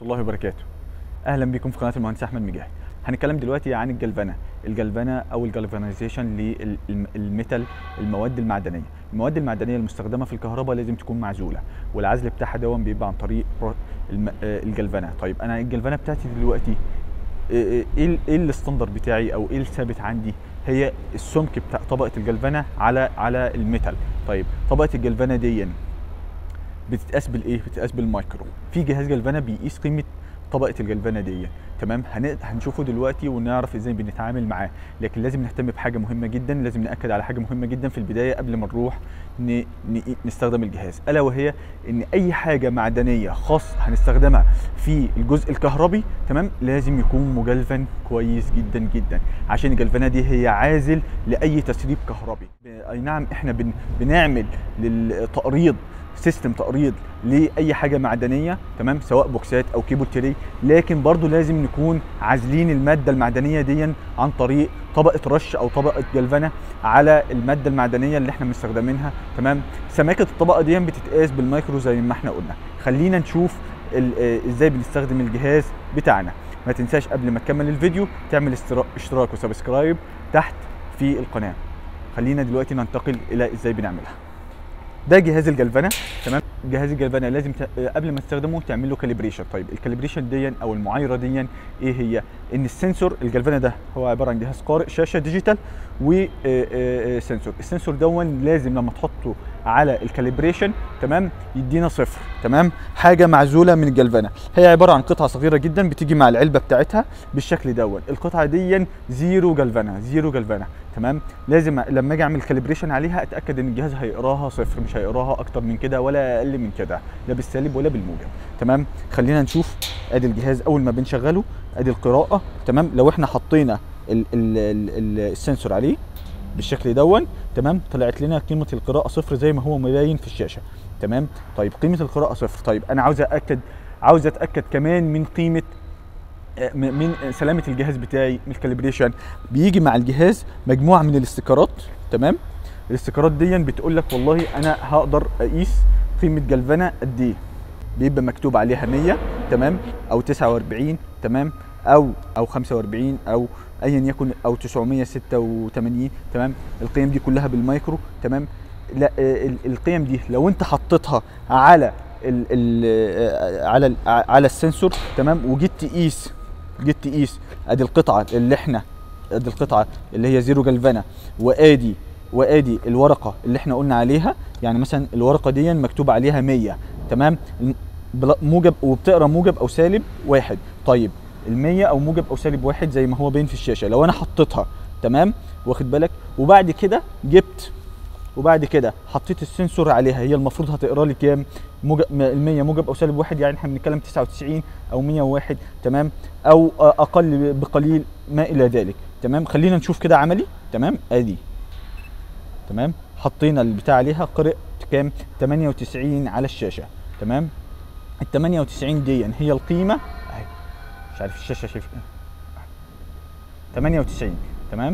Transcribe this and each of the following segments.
الله وبركاته اهلا بكم في قناه المهندس احمد مجاهد هنتكلم دلوقتي عن الجلفنه الجلفنه او الجالفانيزيشن للميتال المواد المعدنيه المواد المعدنيه المستخدمه في الكهرباء لازم تكون معزوله والعزل بتاعها دون بيبقى عن طريق برو- الم- آه، الجلفنه طيب انا الجلفنه بتاعتي دلوقتي ايه ايه ايه الستاندر بتاعي او ايه الثابت عندي هي السمك بتاع طبقه الجلفنه على على الميتال طيب طبقه الجلفنه دي بتتقاس بالايه بتتقاس بالمايكرو في جهاز جلفنه بيقيس قيمه طبقه الجلفنه دي تمام هن- هنشوفه دلوقتي ونعرف ازاي بنتعامل معاه لكن لازم نهتم بحاجه مهمه جدا لازم ناكد على حاجه مهمه جدا في البدايه قبل ما نروح ن... ن... نستخدم الجهاز الا وهي ان اي حاجه معدنيه خاص هنستخدمها في الجزء الكهربي تمام لازم يكون مجلفن كويس جدا جدا عشان الجلفنه دي هي عازل لاي تسريب كهربي اي نعم احنا بن... بنعمل للتقريض سيستم تقريض لاي حاجه معدنيه تمام سواء بوكسات او كيبل تري لكن برضو لازم نكون عازلين الماده المعدنيه دي عن طريق طبقه رش او طبقه جلفنه على الماده المعدنيه اللي احنا مستخدمينها تمام سماكه الطبقه دي بتتقاس بالمايكرو زي ما احنا قلنا خلينا نشوف ال- آه، ازاي بنستخدم الجهاز بتاعنا ما تنساش قبل ما تكمل الفيديو تعمل استرا- اشتراك وسبسكرايب تحت في القناه خلينا دلوقتي ننتقل الى ازاي بنعملها ده جهاز الجلفنه تمام جهاز الجلفنه لازم ت... قبل ما تستخدمه تعمل له كاليبريشن طيب الكاليبريشن دي او المعايره دي ايه هي ان السنسور الجلفنه ده هو عباره عن جهاز قارئ شاشه ديجيتال وسنسور السنسور دون لازم لما تحطه على الكاليبريشن تمام يدينا صفر تمام حاجه معزوله من الجلفنه هي عباره عن قطعه صغيره جدا بتيجي مع العلبه بتاعتها بالشكل دون القطعه دي زيرو جلفنه زيرو جلفنه تمام لازم لما اجي اعمل كاليبريشن عليها اتاكد ان الجهاز هيقراها صفر مش هيقراها اكتر من كده ولا اقل من كده لا بالسالب ولا بالموجب تمام خلينا نشوف ادي الجهاز اول ما بنشغله ادي القراءه تمام لو احنا حطينا ال ال ال ال السنسور عليه بالشكل دون تمام طلعت لنا قيمه القراءه صفر زي ما هو مبين في الشاشه تمام طيب قيمه القراءه صفر طيب انا عاوز اتاكد عاوز اتاكد كمان من قيمه آه، م- من سلامه الجهاز بتاعي من الكاليبريشن بيجي مع الجهاز مجموعه من الاستيكرات تمام الاستيكرات دي بتقول لك والله انا هقدر اقيس قيمه جلفنه قد ايه بيبقى مكتوب عليها 100 تمام او 49 تمام او او 45 او ايا يكن او 986 تمام القيم دي كلها بالمايكرو تمام لا آه، ال- القيم دي لو انت حطيتها على ال ال آه، على ال على السنسور تمام وجيت تقيس جيت تقيس ادي القطعه اللي احنا ادي القطعه اللي هي زيرو جلفنا وادي وادي الورقه اللي احنا قلنا عليها يعني مثلا الورقه دي مكتوب عليها 100 تمام بلا- موجب وبتقرا موجب او سالب واحد طيب ال 100 او موجب او سالب واحد زي ما هو باين في الشاشه لو انا حطيتها تمام واخد بالك وبعد كده جبت وبعد كده حطيت السنسور عليها هي المفروض هتقرا لي كام موجب ال 100 موجب او سالب واحد يعني احنا بنتكلم 99 او 101 تمام او اقل بقليل ما الى ذلك تمام خلينا نشوف كده عملي تمام ادي تمام حطينا البتاع عليها قرأت كام 98 على الشاشه تمام ال 98 دي هي القيمه اهي مش عارف الشاشه شايف ايه 98 تمام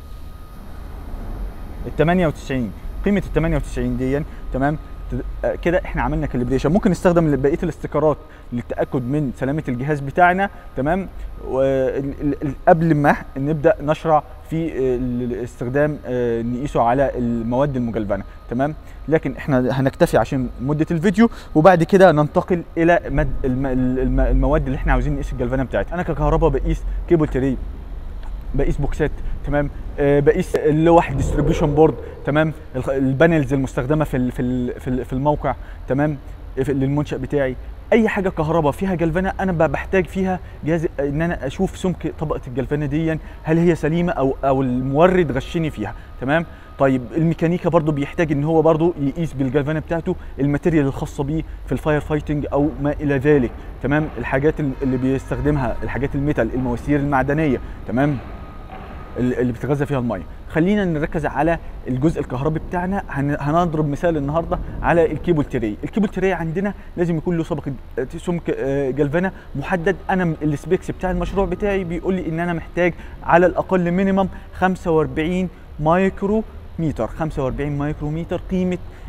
ال 98 قيمه ال 98 دي تمام ت- آه، كده احنا عملنا كاليبريشن ممكن نستخدم بقيه الاستيكرات للتاكد من سلامه الجهاز بتاعنا تمام وال- ال- ال- قبل ما نبدا نشرع في آه، ال- استخدام آه، نقيسه على المواد المجلفنه تمام لكن احنا هنكتفي عشان مده الفيديو وبعد كده ننتقل الى مد الم- الم- المواد اللي احنا عاوزين نقيس الجلفنه بتاعتها انا ككهرباء بقيس كيبل تري بقيس بوكسات تمام آه بقيس اللوح ديستريبيوشن بورد تمام الخ- البانلز المستخدمه في ال- في ال- في ال- في الموقع تمام في- للمنشا بتاعي اي حاجه كهرباء فيها جلفنه انا ب- بحتاج فيها جهاز ان انا اشوف سمك طبقه الجلفنه دي هل هي سليمه او او المورد غشني فيها تمام طيب الميكانيكا برضو بيحتاج ان هو برضو يقيس بالجلفنه بتاعته الماتيريال الخاصه بيه في الفاير فايتنج او ما الى ذلك تمام الحاجات ال- اللي بيستخدمها الحاجات الميتال المواسير المعدنيه تمام ال- اللي بتتغذى فيها الميه خلينا نركز على الجزء الكهربي بتاعنا هن- هنضرب مثال النهارده على الكيبل تري الكيبل تري عندنا لازم يكون له سبق سمك آه، جلفنه محدد انا م- السبيكس بتاع المشروع بتاعي بيقول لي ان انا محتاج على الاقل مينيمم 45 مايكرو متر 45 مايكرو متر قيمه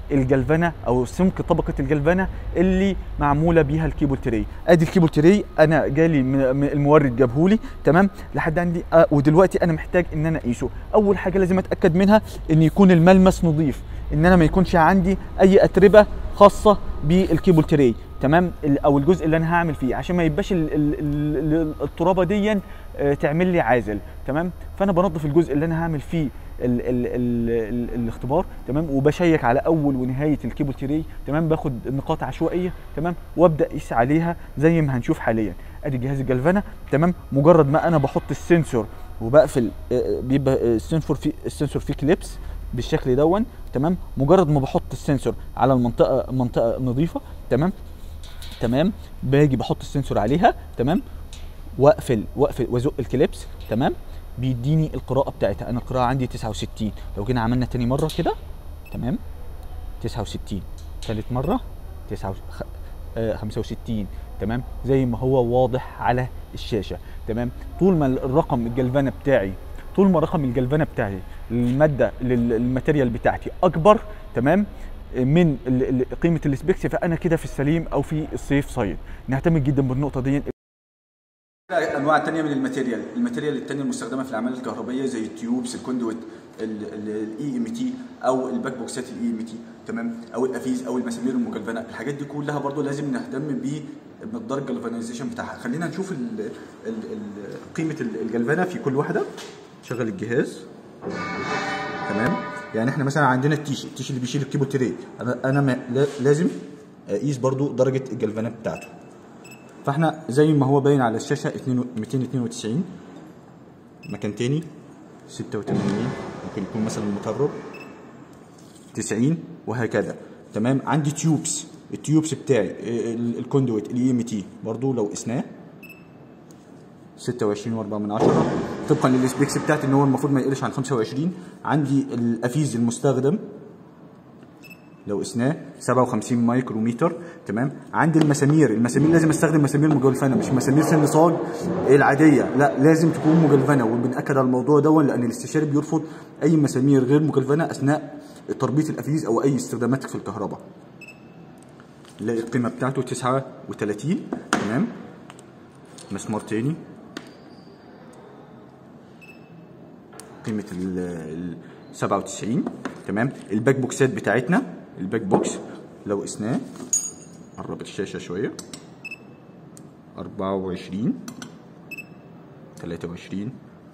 الجلفنه او سمك طبقه الجلفنه اللي معموله بيها الكيبل تري ادي الكيبل تري انا جالي من من المورد جابهولي تمام لحد عندي آه ودلوقتي انا محتاج ان انا اقيسه اول حاجه لازم اتاكد منها ان يكون الملمس نظيف ان انا ما يكونش عندي اي اتربه خاصه بالكيبل تري تمام ال- او الجزء اللي انا هعمل فيه عشان ما يبقاش ال- ال- ال- الترابه دي آه، تعمل لي عازل تمام فانا بنظف الجزء اللي انا هعمل فيه ال ال ال ال الاختبار تمام وبشيك على اول ونهايه الكيبل تري تمام باخد نقاط عشوائيه تمام وابدا اقيس عليها زي ما هنشوف حاليا ادي جهاز الجلفنه تمام مجرد ما انا بحط السنسور وبقفل آه، بيبقى آه، السنسور فيه السنسور فيه كليبس بالشكل دون تمام مجرد ما بحط السنسور على المنطقه منطقه نظيفه تمام تمام باجي بحط السنسور عليها تمام واقفل واقفل وازق الكليبس تمام بيديني القراءه بتاعتها انا القراءه عندي 69 لو جينا عملنا تاني مره كده تمام 69 ثالث مره 9 خ- آه، 65 تمام زي ما هو واضح على الشاشه تمام طول ما الرقم الجلفانه بتاعي طول ما رقم الجلفانه بتاعي الماده لل- الماتيريال بتاعتي اكبر تمام من ال- ال- قيمه السبيكس فانا كده في السليم او في السيف سايد نهتم جدا بالنقطه دي انواع تانية من الماتيريال الماتيريال التانية المستخدمه في الاعمال الكهربائيه زي التيوبس الكوندويت الاي ام تي او الباك بوكسات الاي ام تي تمام او الافيز او المسامير المجلفنه الحاجات دي كلها برضو لازم نهتم بمقدار الجلفانيزيشن بتاعها خلينا نشوف ال ال ال قيمه الجلفنه في كل واحده شغل الجهاز تمام يعني احنا مثلا عندنا التيش التيش اللي بيشيل الكيبل تري انا انا ما- لا- لازم اقيس برضو درجه الجلفنه بتاعته فاحنا زي ما هو باين على الشاشه 2 292 مكان تاني 86 ممكن يكون مثلا مطرب 90 وهكذا تمام عندي تيوبس التيوبس بتاعي ال- الكوندويت الاي ام تي برضو لو قسناه 26 و4 من عشرة طبقا للسبيكس بتاعتي ان هو المفروض ما يقلش عن 25 عندي الافيز المستخدم لو قسناه 57 مايكروميتر تمام عندي المسامير المسامير لازم استخدم مسامير مجلفنه مش مسامير سن صاج العاديه لا لازم تكون مجلفنه وبنأكد على الموضوع ده لان الاستشاري بيرفض اي مسامير غير مجلفنه اثناء تربيط الافيز او اي استخدامات في الكهرباء نلاقي القيمه بتاعته 39 تمام مسمار تاني قيمه ال ال 97 تمام الباك بوكسات بتاعتنا الباك بوكس لو قسناه قرب الشاشه شويه 24 23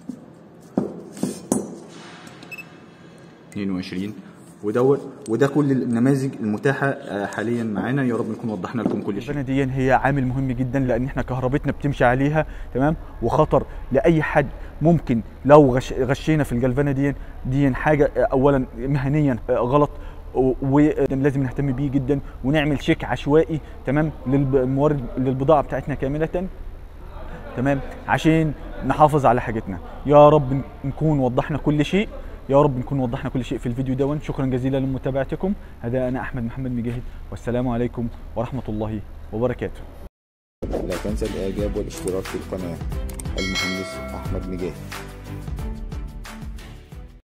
22 ودوت وده كل النماذج المتاحه آه، حاليا معانا يا رب نكون وضحنا لكم كل شيء دي هي عامل مهم جدا لان احنا كهربتنا بتمشي عليها تمام وخطر لاي حد ممكن لو غش غشينا في الجلفانه دي دي حاجه آه، اولا مهنيا آه، غلط و- ولازم نهتم بيه جدا ونعمل شيك عشوائي تمام للمورد للبضاعه بتاعتنا كامله تمام عشان نحافظ على حاجتنا يا رب نكون وضحنا كل شيء يا رب نكون وضحنا كل شيء في الفيديو دون شكرا جزيلا لمتابعتكم هذا انا احمد محمد مجاهد والسلام عليكم ورحمه الله وبركاته لا تنسى الاعجاب والاشتراك في القناة المهندس احمد مجاهد